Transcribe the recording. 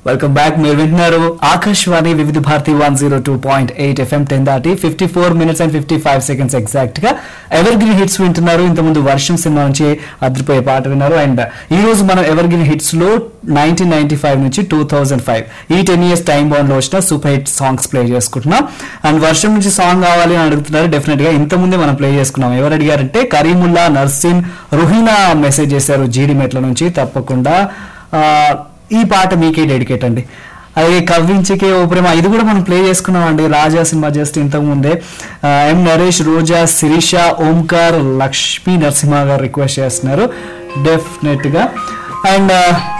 welcome back మీరు వింటున్నారు Akashvani Vividh Bharati one zero two point eight FM ten దాటి fifty four minutes and fifty five seconds exact గా evergreen hits వింటున్నారు ఇంతకుముందు వర్షం సినిమా నుంచి అదిరిపోయే పాట విన్నారు అండ్ ఈ రోజు మనం ఎవర్ గ్రీన్ హిట్స్ లో నైన్టీన్ నైన్టీ ఫైవ్ నుంచి టూ థౌసండ్ ఫైవ్ ఈ టెన్ ఇయర్స్ టైం బౌండ్ లో వచ్చిన సూపర్ హిట్ సాంగ్స్ ప్లే చేసుకుంటున్నాం అండ్ వర్షం నుంచి సాంగ్ కావాలి అని అడుగుతున్నారు డెఫినెట్ గా ఇంత ముందే మనం ప్లే చేసుకున్నాం ఎవరు అడిగారంటే కరీముల్లా నర్సిన్ రుహీనా మెసేజ్ చేశారు జీడిమెట్ల నుంచి తప్పకుండా ఆ, ఈ పాట మీకే డెడికేట్ అండి అలాగే కవ్వించికే ఓ ప్రేమ ఇది కూడా మనం ప్లే చేసుకున్నాం అండి రాజా సినిమా జస్ట్ ఇంతకు ముందే ఆ, ఎం నరేష్ రోజా శిరీష ఓంకార్ లక్ష్మీ నరసింహ గారు రిక్వెస్ట్ చేస్తున్నారు డెఫినెట్ గా అండ్